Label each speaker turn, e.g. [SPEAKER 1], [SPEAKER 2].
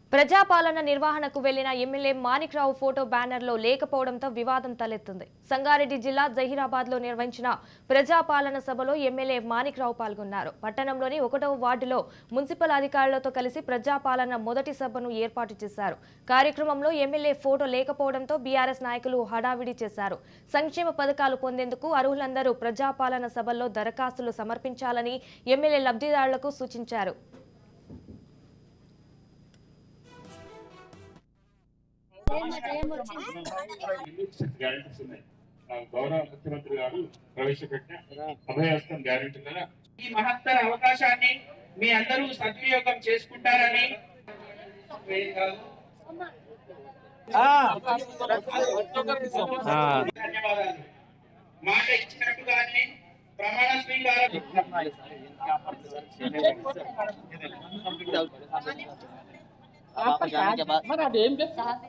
[SPEAKER 1] ప్రజాపాలన నిర్వహణకు వెళ్లిన MLA Manikrao photo బ్యానర్లో లేకపోవడంతో వివాదం తలెత్తింది సంగారెడ్డి జిల్లా జహీరాబాద్ లో నిర్వహించిన ప్రజాపాలన సభలో ఎమ్మెల్యే మాణిక్రావు పాల్గొన్నారు పట్టణంలోని ఒకటవ వార్డులో మున్సిపల్ అధికారులతో కలిసి ప్రజాపాలన మొదటి సభను ఏర్పాటు చేశారు కార్యక్రమంలో ఎమ్మెల్యే ఫోటో లేకపోవడంతో బీఆర్ఎస్ నాయకులు హడావిడి చేశారు సంక్షేమ పథకాలు పొందేందుకు అర్హులందరూ ప్రజాపాలన సభల్లో దరఖాస్తులు సమర్పించాలని ఎమ్మెల్యే లబ్ధిదారులకు సూచించారు
[SPEAKER 2] గ్యారెంటీస్ ఉన్నాయి ఆ, గౌరవ ముఖ్యమంత్రి గారు ప్రవేశపెట్టిన అభయహస్తం గ్యారెంటీ కదా
[SPEAKER 3] ఈ మహత్తర అవకాశాన్ని మీ అందరూ సద్వినియోగం చేసుకుంటారని ధన్యవాదాలు మాట ఇచ్చినట్టుగానే ప్రమాణ స్వీకారం
[SPEAKER 4] वापस जाने के बाद